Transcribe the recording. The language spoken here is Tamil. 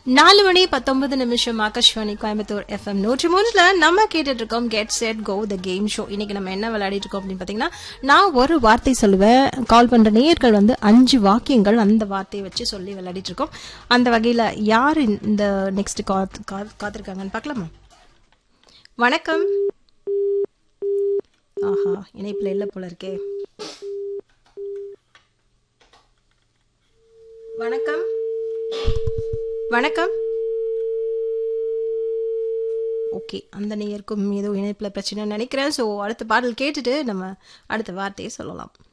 நாலு மணி பத்தொன்பது நிமிஷம் ஆகாஷ்வாணி கோயம்புத்தூர் எஃப்எம் நூற்றி மூணுல நம்ம கேட்டுட்டு இருக்கோம் get set go the game show இன்னைக்கு நம்ம என்ன விளையாடிட்டு இருக்கோம் அப்படின்னு பாத்தீங்கன்னா நான் ஒரு வார்த்தை சொல்லுவேன் கால் பண்ற நேயர்கள் வந்து அஞ்சு வாக்கியங்கள் அந்த வார்த்தையை வச்சு சொல்லி விளையாடிட்டு இருக்கோம் அந்த வகையில யார் இந்த நெக்ஸ்ட் காத்திருக்காங்கன்னு பார்க்கலாமா வணக்கம் ஆஹா இணைப்புல இல்ல போல இருக்கே வணக்கம் வணக்கம் ஓகே அந்த நேயருக்கும் ஏதோ இணைப்பில் பிரச்சனை நினைக்கிறேன் ஸோ அடுத்த பாடல் கேட்டுட்டு நம்ம அடுத்த வார்த்தையை சொல்லலாம்